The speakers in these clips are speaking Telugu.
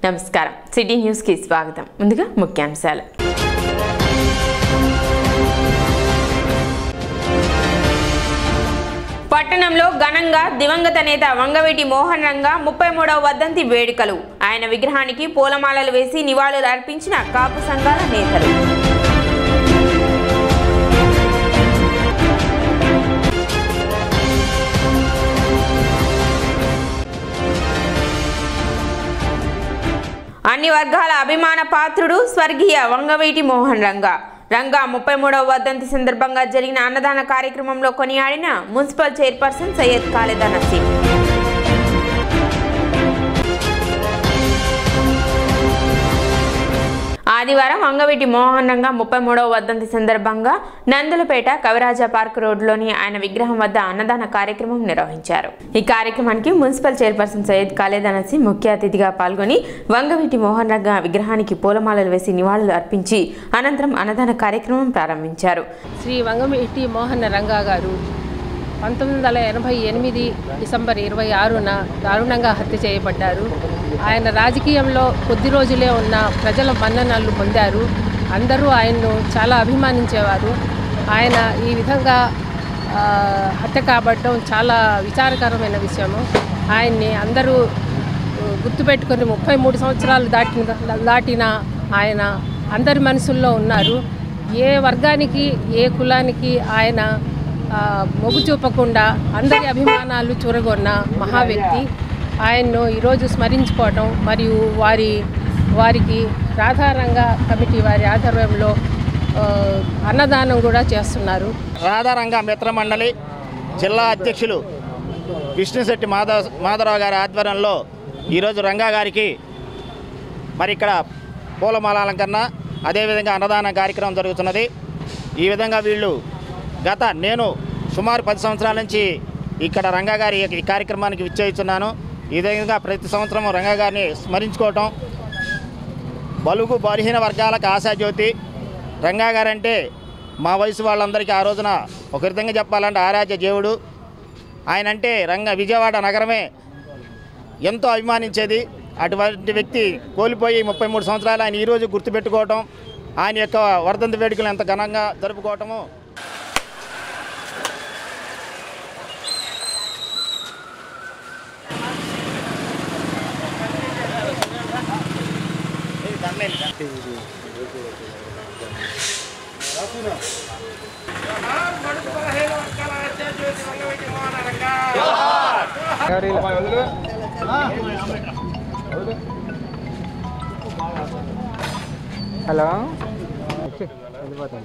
నమస్కారం సిటీ న్యూస్కి స్వాగతం ముందుగా ముఖ్యాంశాలు పట్టణంలో ఘనంగా దివంగత నేత వంగవీటి మోహన్ రంగ ముప్పై మూడవ వర్ధంతి వేడుకలు ఆయన విగ్రహానికి పూలమాలలు వేసి నివాళులు అర్పించిన కాపు సంఘాల నేతలు అన్ని వర్గాల అభిమాన పాత్రుడు స్వర్గీయ వంగవీటి మోహన్ రంగ రంగా ముప్పై మూడవ వర్ధంతి సందర్భంగా జరిగిన అన్నదాన కార్యక్రమంలో కొనియాడిన మున్సిపల్ చైర్పర్సన్ సయ్యద్ ఖాలిదా నసీం ఆదివారం వంగవీటి మోహన్ రంగ ముప్పై మూడవ వర్ధంతి సందర్భంగా నందులపేట కవిరాజా పార్క్ రోడ్లోని ఆయన విగ్రహం వద్ద అన్నదాన కార్యక్రమం నిర్వహించారు ఈ కార్యక్రమానికి మున్సిపల్ చైర్పర్సన్ సయ్యద్ ఖాలేద్ అనసి ముఖ్య అతిథిగా పాల్గొని వంగవీటి మోహన్ రంగ విగ్రహానికి పూలమాలలు వేసి నివాళులు అర్పించి అనంతరం అన్నదాన కార్యక్రమం ప్రారంభించారు శ్రీ వంగమిటి మోహన రంగా గారు పంతొమ్మిది వందల ఎనభై ఎనిమిది డిసెంబర్ ఇరవై ఆరున దారుణంగా హత్య చేయబడ్డారు ఆయన రాజకీయంలో కొద్ది రోజులే ఉన్న ప్రజల మన్ననలు పొందారు అందరూ ఆయన్ను చాలా అభిమానించేవారు ఆయన ఈ విధంగా ఆ, హత్య కాబట్టడం చాలా విచారకరమైన విషయము ఆయన్ని అందరూ గుర్తుపెట్టుకొని ముప్పై మూడు సంవత్సరాలు దాటిన దాటిన ఆయన అందరి మనసుల్లో ఉన్నారు ఏ వర్గానికి ఏ కులానికి ఆయన ఆ, మొగ్గు చూపకుండా అందరి అభిమానాలు చూరగొన్న మహా వ్యక్తి ఆయన్ను ఈరోజు స్మరించుకోవటం మరియు వారి వారికి రాధారంగ కమిటీ వారి ఆధ్వర్యంలో ఆ, అన్నదానం కూడా చేస్తున్నారు రాధారంగ మిత్ర మండలి జిల్లా అధ్యక్షులు విష్ణుశెట్టి మాధవ మాధవరావు గారి ఆధ్వర్యంలో ఈరోజు రంగా గారికి మరి ఇక్కడ పూలమాల అలంకరణ అదేవిధంగా అన్నదాన కార్యక్రమం జరుగుతున్నది ఈ విధంగా వీళ్ళు గత నేను సుమారు పది సంవత్సరాల నుంచి ఇక్కడ రంగా గారి ఈ కార్యక్రమానికి విచ్చేస్తున్నాను ఈ విధంగా ప్రతి సంవత్సరం రంగా గారిని స్మరించుకోవటం బలుగు బలహీన వర్గాలకు ఆశాజ్యోతి రంగా గారంటే మా వయసు వాళ్ళందరికీ ఆ రోజున ఒక విధంగా చెప్పాలంటే ఆరాధ్య దేవుడు ఆయన అంటే రంగ విజయవాడ నగరమే ఎంతో అభిమానించేది అటువంటి వ్యక్తి కోల్పోయి ముప్పై మూడు సంవత్సరాలు ఆయన ఈరోజు గుర్తుపెట్టుకోవటం ఆయన యొక్క వర్ధంతి వేడుకలు ఎంత ఘనంగా జరుపుకోవటము హలో వెళ్ళిపోతాను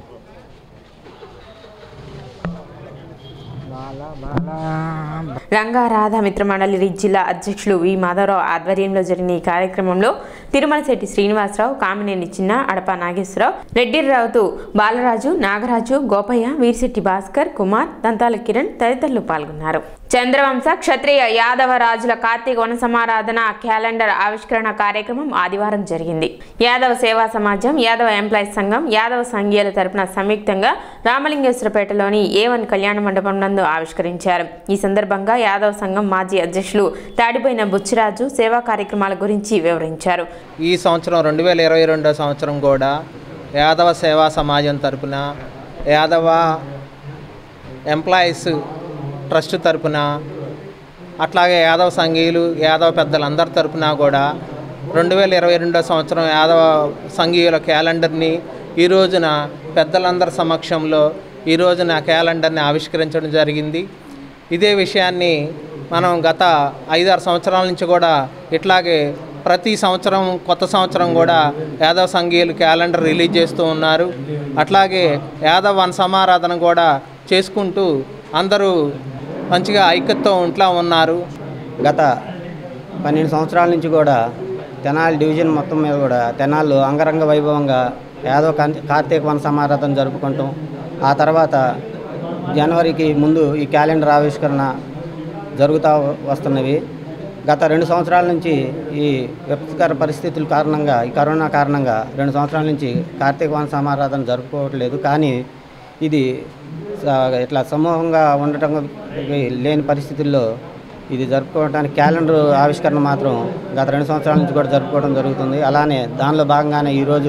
బాలా బాలా రంగా రాధా మిత్ర మండలి రిచ్ జిల్లా అధ్యక్షులు వి మాధవరావు ఆధ్వర్యంలో జరిగిన ఈ కార్యక్రమంలో తిరుమలశెట్టి శ్రీనివాసరావు కామినేని చిన్న అడప నాగేశ్వరరావు రెడ్డిరావుతు బాలరాజు నాగరాజు గోపయ్య వీరిశెట్టి భాస్కర్ కుమార్ దంతాల కిరణ్ తదితరులు పాల్గొన్నారు చంద్రవంశ క్షత్రియ యాదవ రాజుల కార్తీక వన సమారాధన క్యాలెండర్ ఆవిష్కరణ కార్యక్రమం ఆదివారం జరిగింది యాదవ సేవా సమాజం యాదవ ఎంప్లాయీస్ సంఘం యాదవ సంఘీయుల తరపున సంయుక్తంగా రామలింగేశ్వరపేటలోని ఏ వన్ కళ్యాణ మండపం నందు ఆవిష్కరించారు ఈ సందర్భంగా యాదవ సంఘం మాజీ అధ్యక్షులు తాడిపోయిన బుచ్చిరాజు సేవా కార్యక్రమాల గురించి వివరించారు ఈ సంవత్సరం రెండు వేల ఇరవై రెండో సంవత్సరం కూడా యాదవ సేవా సమాజం తరపున యాదవ ఎంప్లాయీస్ ట్రస్ట్ తరపున అట్లాగే యాదవ సంఘీయులు యాదవ పెద్దలందరి తరపున కూడా రెండు వేల ఇరవై రెండో సంవత్సరం యాదవ సంఘీయుల క్యాలెండర్ని ఈ రోజున పెద్దలందరి సమక్షంలో ఈ రోజున క్యాలెండర్ని ఆవిష్కరించడం జరిగింది ఇదే విషయాన్ని మనం గత ఐదారు సంవత్సరాల నుంచి కూడా ఇట్లాగే ప్రతి సంవత్సరం కొత్త సంవత్సరం కూడా యాదవ సంఘీయులు క్యాలెండర్ రిలీజ్ చేస్తూ ఉన్నారు అట్లాగే యాదవ వన సమారాధన కూడా చేసుకుంటూ అందరూ మంచిగా ఐక్యతతో ఇంట్లో ఉన్నారు గత పన్నెండు సంవత్సరాల నుంచి కూడా తెనాలి డివిజన్ మొత్తం మీద కూడా తెనాల్లో అంగరంగ వైభవంగా యాదవ కాన్- కార్తీక వన సమారాధన జరుపుకుంటాం ఆ తర్వాత జనవరికి ముందు ఈ క్యాలెండర్ ఆవిష్కరణ జరుగుతూ వస్తున్నవి గత రెండు సంవత్సరాల నుంచి ఈ విపత్కర పరిస్థితుల కారణంగా ఈ కరోనా కారణంగా రెండు సంవత్సరాల నుంచి కార్తీక వన సమారాధన జరుపుకోవట్లేదు కానీ ఇది స- ఇట్లా సమూహంగా ఉండటం లేని పరిస్థితుల్లో ఇది జరుపుకోవడానికి క్యాలెండర్ ఆవిష్కరణ మాత్రం గత రెండు సంవత్సరాల నుంచి కూడా జరుపుకోవడం జరుగుతుంది అలానే దానిలో భాగంగానే ఈరోజు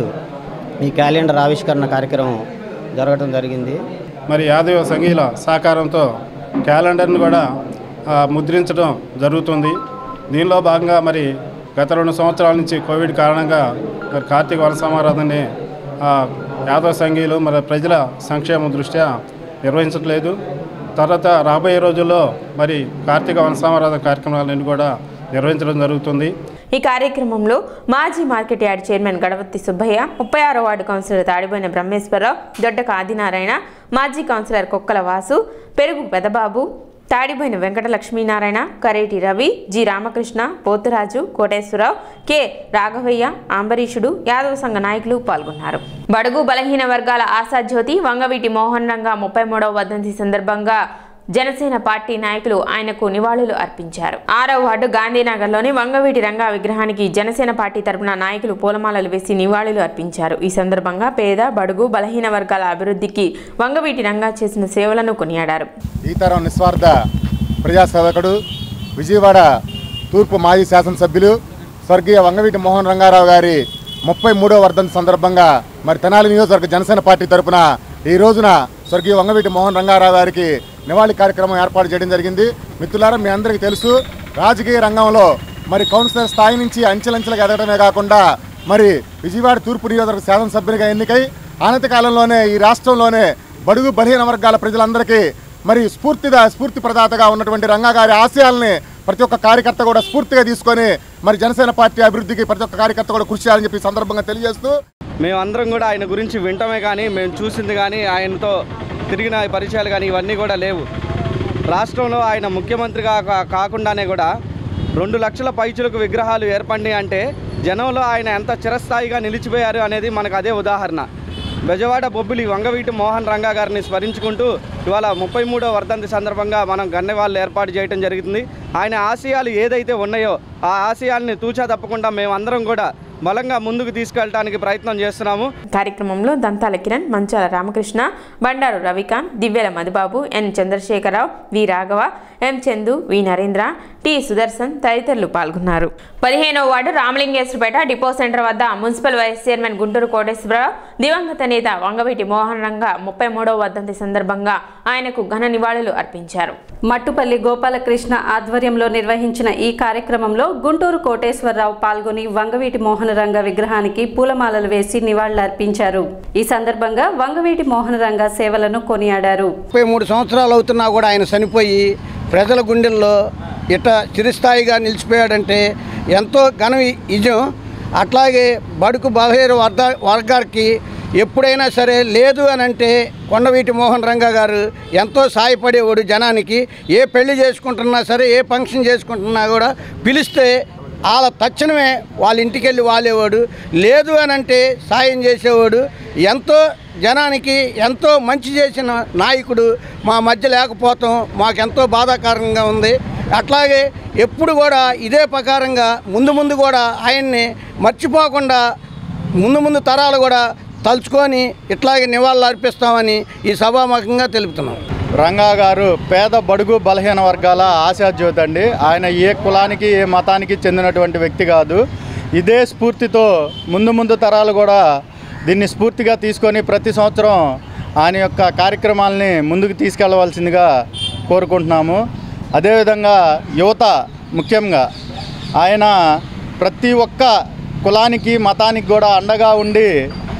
ఈ క్యాలెండర్ ఆవిష్కరణ కార్యక్రమం జరగడం జరిగింది మరి యాదవ సంఘీల సహకారంతో క్యాలెండర్ను కూడా ఆ, ముద్రించడం జరుగుతుంది దీనిలో భాగంగా మరి గత రెండు సంవత్సరాల నుంచి కోవిడ్ కారణంగా మరి కార్తీక వన సమారాధనని ఆ, యాదవ సంఘీయులు మరి ప్రజల సంక్షేమం దృష్ట్యా నిర్వహించట్లేదు తర్వాత రాబోయే రోజుల్లో మరి కార్తీక వన సమారాధన కార్యక్రమాలన్నీ కూడా నిర్వహించడం జరుగుతుంది ఈ కార్యక్రమంలో మాజీ market yard chairman Gadavatti Subbaiah ముప్పై ఆరో వార్డు కౌన్సిలర్ తాడిపోయిన బ్రహ్మేశ్వరరావు దొడ్డక ఆదినారాయణ మాజీ councillor Kokkala Vasu Perugu Pedababu Tadipoyina Venkata Lakshminarayana Kareti Ravi G Ramakrishna Pothuraju Koteswararao K Raghavaiah Ambarishudu Yadava సంఘ నాయకులు పాల్గొన్నారు బడుగు బలహీన వర్గాల ఆశాజ్యోతి వంగవీటి మోహన్ రంగా ముప్పై మూడవ వర్ధంతి సందర్భంగా జనసేన పార్టీ నాయకులు ఆయనకు నివాళులు అర్పించారు ఆరో వార్డు గాంధీనగర్లోని వంగవీటి రంగా విగ్రహానికి జనసేన పార్టీ తరపున నాయకులు పూలమాలలు వేసి నివాళులు అర్పించారు ఈ సందర్భంగా పేద బడుగు బలహీన వర్గాల అభివృద్ధికి వంగవీటి రంగా చేసిన సేవలను కొనియాడారు ఈ తరం నిస్వార్థ ప్రజాసేవకుడు విజయవాడ తూర్పు మాజీ శాసనసభ్యులు స్వర్గీయ వంగవీటి మోహన్ రంగారావు గారి ముప్పై మూడో వర్ధంతి సందర్భంగా మరి తెనాలి నియోజకవర్గ జనసేన పార్టీ తరపున ఈ రోజున స్వర్గీయ వంగవీటి మోహన్ రంగారావు గారికి నివాళి కార్యక్రమం ఏర్పాటు చేయడం జరిగింది మిత్రులారా మీ అందరికీ తెలుసు రాజకీయ రంగంలో మరి కౌన్సిలర్ స్థాయి నుంచి అంచెలంచెలుగా ఎదగడమే కాకుండా మరి విజయవాడ తూర్పు నియోజకవర్గ శాసనసభ్యునిగా ఎన్నికై అనతి కాలంలోనే ఈ రాష్ట్రంలోనే బడుగు బలహీన వర్గాల ప్రజలందరికీ మరి స్ఫూర్తిగా స్ఫూర్తి ప్రదాతగా ఉన్నటువంటి రంగా గారి ఆశయాల్ని ప్రతి ఒక్క కార్యకర్త కూడా స్ఫూర్తిగా తీసుకొని మరి జనసేన పార్టీ అభివృద్ధికి ప్రతి ఒక్క కార్యకర్త కూడా కృషి చేయాలని చెప్పి ఈ సందర్భంగా తెలియజేస్తూ మేమందరం కూడా ఆయన గురించి వింటమే కానీ మేము చూసింది కానీ ఆయనతో తిరిగిన పరిచయాలు కానీ ఇవన్నీ కూడా లేవు రాష్ట్రంలో ఆయన ముఖ్యమంత్రిగా కా- కాకుండానే కూడా రెండు లక్షల పైచులకు విగ్రహాలు ఏర్పడినాయి అంటే జనంలో ఆయన ఎంత చిరస్థాయిగా నిలిచిపోయారు అనేది మనకు అదే ఉదాహరణ బెజవాడ బొబ్బిలి వంగవీటి మోహన్ రంగా గారిని స్మరించుకుంటూ ఇవాళ ముప్పై మూడో వర్ధంతి సందర్భంగా మనం గన్నెవాళ్ళు ఏర్పాటు చేయడం జరుగుతుంది ఆయన ఆశయాలు ఏదైతే ఉన్నాయో ఆ ఆశయాల్ని తూచా తప్పకుండా మేమందరం కూడా బలంగా ముందుకు తీసుకెళ్ళడానికి ప్రయత్నం చేస్తున్నాము కార్యక్రమంలో Dantala Kiran Manchala Ramakrishna Bandaru Ravikanth Divyala Madhubabu N Chandrasekhararao V Raghava M Chandu V Narendra T Sudarshan తదితరులు పాల్గొన్నారు పదిహేనో వార్డు రామలింగేశ్వరపేట డిపో సెంటర్ వద్ద municipal vice chairman Guntur Koteswararao దివంగత నేత వంగవీటి మోహన్ రంగ ముప్పై మూడవ వర్ధంతి సందర్భంగా ఆయనకు ఘన నివాళులు అర్పించారు మట్టుపల్లి గోపాలకృష్ణ ఆధ్వర్యంలో నిర్వహించిన ఈ కార్యక్రమంలో గుంటూరు కోటేశ్వరరావు పాల్గొని వంగవీటి మోహన రంగ విగ్రహానికి పూలమాలలు వేసి నివాళులర్పించారు ఈ సందర్భంగా వంగవీటి మోహన రంగ సేవలను కొనియాడారు ముప్పై మూడు సంవత్సరాలు అవుతున్నా కూడా ఆయన చనిపోయి ప్రజల గుండెల్లో ఇట చిరస్థాయిగా నిలిచిపోయాడంటే ఎంతో ఘన ఇజం అట్లాగే బడుకు బలహీన వర్గ వర్గానికి ఎప్పుడైనా సరే లేదు అని అంటే కొండవీటి మోహన్ రంగ గారు ఎంతో సాయపడేవాడు జనానికి ఏ పెళ్లి చేసుకుంటున్నా సరే ఏ ఫంక్షన్ చేసుకుంటున్నా కూడా పిలిస్తే వాళ్ళ తక్షణమే వాళ్ళ ఇంటికి వెళ్ళి వాలేవాడు లేదు అని అంటే సాయం చేసేవాడు ఎంతో జనానికి ఎంతో మంచి చేసిన నాయకుడు మా మధ్య లేకపోవటం మాకెంతో బాధాకరంగా ఉంది అట్లాగే ఎప్పుడు కూడా ఇదే ప్రకారంగా ముందు ముందు కూడా ఆయన్ని మర్చిపోకుండా ముందు ముందు తరాలు కూడా తలుచుకొని ఇట్లాగే నివాళులు అర్పిస్తామని ఈ సభాముఖంగా తెలుపుతున్నాం రంగా గారు పేద బడుగు బలహీన వర్గాల ఆశాజ్యోతి అండి ఆయన ఏ కులానికి ఏ మతానికి చెందినటువంటి వ్యక్తి కాదు ఇదే స్ఫూర్తితో ముందు ముందు తరాలు కూడా దీన్ని స్ఫూర్తిగా తీసుకొని ప్రతి సంవత్సరం ఆయన యొక్క కార్యక్రమాలని ముందుకు తీసుకెళ్లవలసిందిగా కోరుకుంటున్నాము అదేవిధంగా యువత ముఖ్యంగా ఆయన ప్రతి ఒక్క కులానికి మతానికి కూడా అండగా ఉండి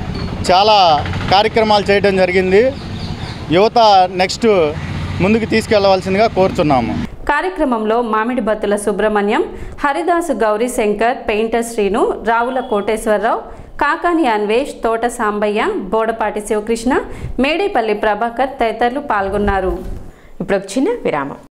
చాలా కార్యక్రమాలు చేయడం జరిగింది యువత నెక్స్ట్ ముందుకు తీసుకెళ్లవలసిందిగా కోరుతున్నాము కార్యక్రమంలో మామిడి బత్తుల సుబ్రహ్మణ్యం హరిదాసు గౌరీ శంకర్ పెయింటర్ శ్రీను రావుల కోటేశ్వరరావు కాకాని అన్వేష్ తోట సాంబయ్య బోడపాటి శివకృష్ణ మేడేపల్లి ప్రభాకర్ తదితరులు పాల్గొన్నారు ఇప్పుడు ఒక చిన్న విరామం